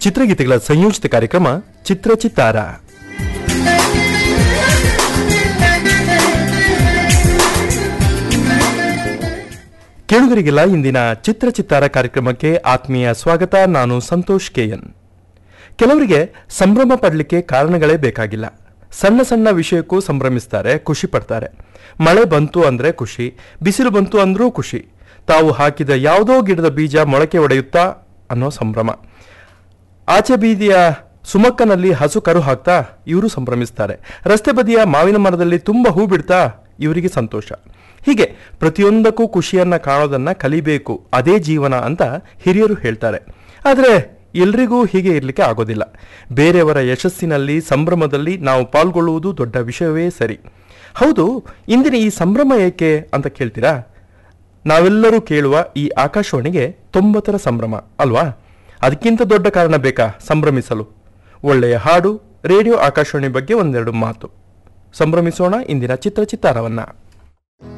ಚಿತ್ರಗೀತೆಗಳ ಸಂಯೋಜಿತ ಕಾರ್ಯಕ್ರಮ ಚಿತ್ರ ಚಿತ್ತಾರ ಕೇಳುಗರಿಗೆಲ್ಲ ಇಂದಿನ ಚಿತ್ರ ಚಿತ್ತಾರ ಕಾರ್ಯಕ್ರಮಕ್ಕೆ ಆತ್ಮೀಯ ಸ್ವಾಗತ ನಾನು ಸಂತೋಷ್ ಕೆಎನ್ ಕೆಲವರಿಗೆ ಸಂಭ್ರಮ ಪಡಲಿಕ್ಕೆ ಕಾರಣಗಳೇ ಬೇಕಾಗಿಲ್ಲ ಸಣ್ಣ ಸಣ್ಣ ವಿಷಯಕ್ಕೂ ಸಂಭ್ರಮಿಸ್ತಾರೆ ಖುಷಿ ಪಡ್ತಾರೆ ಮಳೆ ಬಂತು ಅಂದ್ರೆ ಖುಷಿ ಬಿಸಿಲು ಬಂತು ಅಂದ್ರೂ ಖುಷಿ ತಾವು ಹಾಕಿದ ಯಾವುದೋ ಗಿಡದ ಬೀಜ ಮೊಳಕೆ ಒಡೆಯುತ್ತಾ ಅನ್ನೋ ಸಂಭ್ರಮ ಆಚೆ ಬೀದಿಯ ಸುಮಕ್ಕನಲ್ಲಿ ಹಸು ಕರು ಹಾಕ್ತಾ ಇವರು ಸಂಭ್ರಮಿಸ್ತಾರೆ ರಸ್ತೆ ಬದಿಯ ಮಾವಿನ ಮರದಲ್ಲಿ ತುಂಬ ಹೂ ಬಿಡ್ತಾ ಇವರಿಗೆ ಸಂತೋಷ ಹೀಗೆ ಪ್ರತಿಯೊಂದಕ್ಕೂ ಖುಷಿಯನ್ನ ಕಾಣೋದನ್ನ ಕಲಿಬೇಕು ಅದೇ ಜೀವನ ಅಂತ ಹಿರಿಯರು ಹೇಳ್ತಾರೆ ಆದರೆ ಎಲ್ರಿಗೂ ಹೀಗೆ ಇರಲಿಕ್ಕೆ ಆಗೋದಿಲ್ಲ ಬೇರೆಯವರ ಯಶಸ್ಸಿನಲ್ಲಿ ಸಂಭ್ರಮದಲ್ಲಿ ನಾವು ಪಾಲ್ಗೊಳ್ಳುವುದು ದೊಡ್ಡ ವಿಷಯವೇ ಸರಿ ಹೌದು ಇಂದಿನ ಈ ಸಂಭ್ರಮ ಏಕೆ ಅಂತ ಕೇಳ್ತೀರಾ ನಾವೆಲ್ಲರೂ ಕೇಳುವ ಈ ಆಕಾಶವಾಣಿಗೆ ತೊಂಬತ್ತರ ಸಂಭ್ರಮ ಅಲ್ವಾ ಅದಕ್ಕಿಂತ ದೊಡ್ಡ ಕಾರಣ ಬೇಕಾ ಸಂಭ್ರಮಿಸಲು ಒಳ್ಳೆಯ ಹಾಡು ರೇಡಿಯೋ ಆಕಾಶವಾಣಿ ಬಗ್ಗೆ ಒಂದೆರಡು ಮಾತು ಸಂಭ್ರಮಿಸೋಣ ಇಂದಿನ ಚಿತ್ರ ಚಿತ್ತಾರವನ್ನ